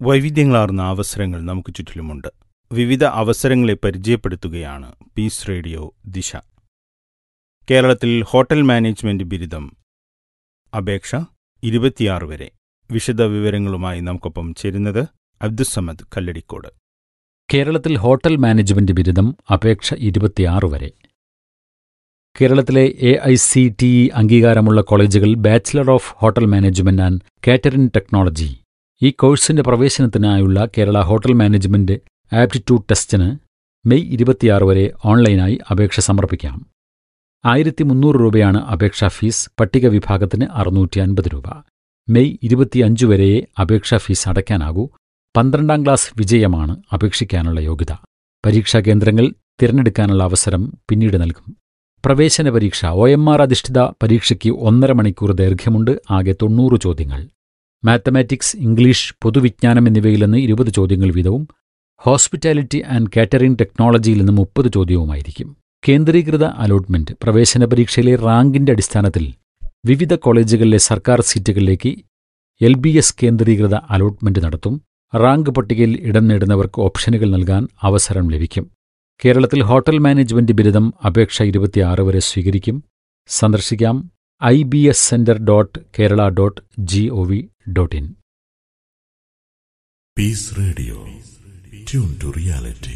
വൈവിധ്യങ്ങളാർന്ന അവസരങ്ങൾ നമുക്ക് ചുറ്റിലുമുണ്ട് വിവിധ അവസരങ്ങളെ പരിചയപ്പെടുത്തുകയാണ് പീസ് റേഡിയോ ദിശ കേരളത്തിൽ ഹോട്ടൽ മാനേജ്മെന്റ് ബിരുദം അപേക്ഷ ഇരുപത്തിയാറ് വരെ വിശദ വിവരങ്ങളുമായി നമുക്കൊപ്പം ചേരുന്നത് അബ്ദുസമദ് കല്ലടിക്കോട് കേരളത്തിൽ ഹോട്ടൽ മാനേജ്മെന്റ് ബിരുദം അപേക്ഷ ഇരുപത്തിയാറ് വരെ കേരളത്തിലെ A I C T E അംഗീകാരമുള്ള കോളേജുകൾ bachelor of hotel management and catering technology ഈ കോഴ്സിന്റെ പ്രവേശനത്തിനായുള്ള കേരള ഹോട്ടൽ മാനേജ്മെന്റ് ആപ്റ്റിറ്റ്യൂഡ് ടെസ്റ്റിന് മെയ് ഇരുപത്തിയാറ് വരെ ഓൺലൈനായി അപേക്ഷ സമർപ്പിക്കാം ആയിരത്തി മുന്നൂറ് രൂപയാണ് അപേക്ഷാ ഫീസ് പട്ടിക വിഭാഗത്തിന് അറുന്നൂറ്റി അൻപത് രൂപ മെയ് ഇരുപത്തിയഞ്ച് വരെയേ അപേക്ഷാ ഫീസ് അടയ്ക്കാനാകൂ പന്ത്രണ്ടാം ക്ലാസ് വിജയമാണ് അപേക്ഷിക്കാനുള്ള യോഗ്യത പരീക്ഷാ കേന്ദ്രങ്ങൾ തിരഞ്ഞെടുക്കാനുള്ള അവസരം പിന്നീട് നൽകും പ്രവേശന പരീക്ഷ ഒ എം ആർ അധിഷ്ഠിത പരീക്ഷയ്ക്ക് ഒന്നര മണിക്കൂർ ദൈർഘ്യമുണ്ട് ആകെ തൊണ്ണൂറ് ചോദ്യങ്ങൾ മാത്തമാറ്റിക്സ് ഇംഗ്ലീഷ് പൊതുവിജ്ഞാനം എന്നിവയിൽ നിന്ന് ഇരുപത് ചോദ്യങ്ങൾ വീതവും ഹോസ്പിറ്റാലിറ്റി ആൻഡ് കാറ്ററിംഗ് ടെക്നോളജിയിൽ നിന്ന് മുപ്പത് ചോദ്യവുമായിരിക്കും കേന്ദ്രീകൃത അലോട്ട്മെന്റ് പ്രവേശന പരീക്ഷയിലെ റാങ്കിന്റെ അടിസ്ഥാനത്തിൽ വിവിധ കോളേജുകളിലെ സർക്കാർ സീറ്റുകളിലേക്ക് എൽ ബി എസ് കേന്ദ്രീകൃത അലോട്ട്മെന്റ് നടത്തും റാങ്ക് പട്ടികയിൽ ഇടം നേടുന്നവർക്ക് ഓപ്ഷനുകൾ നൽകാൻ അവസരം ലഭിക്കും കേരളത്തിൽ ഹോട്ടൽ മാനേജ്മെന്റ് ബിരുദം അപേക്ഷ ഇരുപത്തിയാറ് വരെ സ്വീകരിക്കും സന്ദർശിക്കാം I B S centre dot Kerala dot G O V dot in Peace Radio. Tune to reality.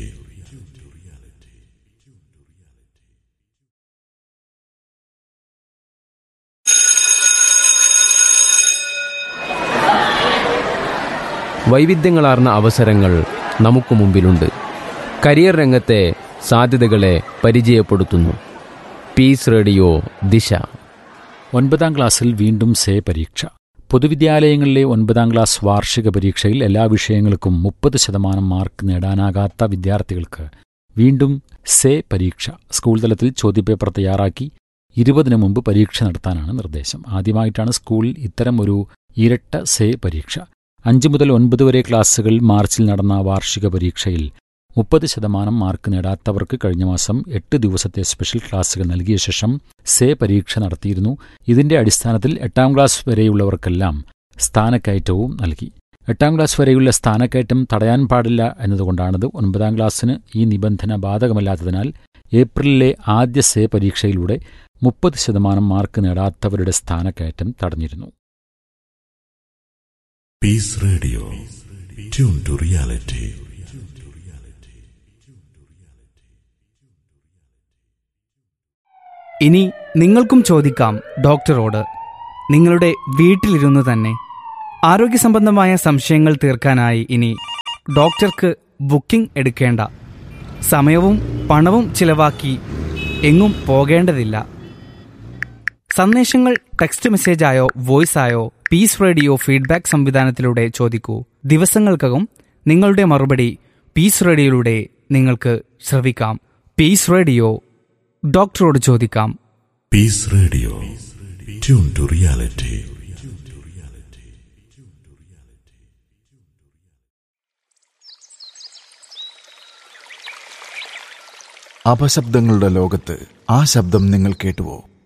വൈവിധ്യങ്ങളാർന്ന അവസരങ്ങൾ നമുക്ക് മുമ്പിലുണ്ട് കരിയർ രംഗത്തെ സാധ്യതകളെ പരിചയപ്പെടുത്തുന്നു പീസ് റേഡിയോ ദിശ ഒൻപതാം ക്ലാസ്സിൽ വീണ്ടും സേ പരീക്ഷ പൊതുവിദ്യാലയങ്ങളിലെ ഒൻപതാം ക്ലാസ് വാർഷിക പരീക്ഷയിൽ എല്ലാ വിഷയങ്ങൾക്കും മുപ്പത് ശതമാനം മാർക്ക് നേടാനാകാത്ത വിദ്യാർത്ഥികൾക്ക് വീണ്ടും സേ പരീക്ഷ സ്കൂൾ തലത്തിൽ ചോദ്യപേപ്പർ തയ്യാറാക്കി ഇരുപതിനു മുമ്പ് പരീക്ഷ നടത്താനാണ് നിർദ്ദേശം ആദ്യമായിട്ടാണ് സ്കൂളിൽ ഇത്തരം ഒരു ഇരട്ട സേ പരീക്ഷ അഞ്ച് മുതൽ ഒൻപത് വരെ ക്ലാസ്സുകൾ മാർച്ചിൽ നടന്ന വാർഷിക പരീക്ഷയിൽ മുപ്പത് ശതമാനം മാർക്ക് നേടാത്തവർക്ക് കഴിഞ്ഞ മാസം എട്ട് ദിവസത്തെ സ്പെഷ്യൽ ക്ലാസ്സുകൾ നൽകിയ ശേഷം സേ പരീക്ഷ നടത്തിയിരുന്നു ഇതിന്റെ അടിസ്ഥാനത്തിൽ എട്ടാം ക്ലാസ് വരെയുള്ളവർക്കെല്ലാം സ്ഥാനക്കയറ്റവും നൽകി എട്ടാം ക്ലാസ് വരെയുള്ള സ്ഥാനക്കയറ്റം തടയാൻ പാടില്ല എന്നതുകൊണ്ടാണിത് ഒൻപതാം ക്ലാസ്സിന് ഈ നിബന്ധന ബാധകമല്ലാത്തതിനാൽ ഏപ്രിലിലെ ആദ്യ സേ പരീക്ഷയിലൂടെ മുപ്പത് ശതമാനം മാർക്ക് നേടാത്തവരുടെ സ്ഥാനക്കയറ്റം തടഞ്ഞിരുന്നു Peace Radio. Tune to reality. ഇനി നിങ്ങൾക്കും ചോദിക്കാം ഡോക്ടറോട് നിങ്ങളുടെ വീട്ടിലിരുന്ന് തന്നെ ആരോഗ്യസംബന്ധമായ സംശയങ്ങൾ തീർക്കാനായി ഇനി ഡോക്ടർക്ക് ബുക്കിംഗ് എടുക്കേണ്ട സമയവും പണവും ചിലവാക്കി എങ്ങും പോകേണ്ടതില്ല സന്ദേശങ്ങൾ ടെക്സ്റ്റ് മെസ്സേജായോ വോയിസായോ പീസ് റേഡിയോ ഫീഡ്ബാക്ക് സംവിധാനത്തിലൂടെ ചോദിക്കൂ ദിവസങ്ങൾക്കകം നിങ്ങളുടെ മറുപടി പീസ് റേഡിയോയിലൂടെ നിങ്ങൾക്ക് ശ്രവിക്കാം പീസ് റേഡിയോ ഡോക്ടറോട് ചോദിക്കാം Peace Radio. Tune to reality. അപശബ്ദങ്ങളുടെ ലോകത്ത് ആ ശബ്ദം നിങ്ങൾ കേട്ടുവോ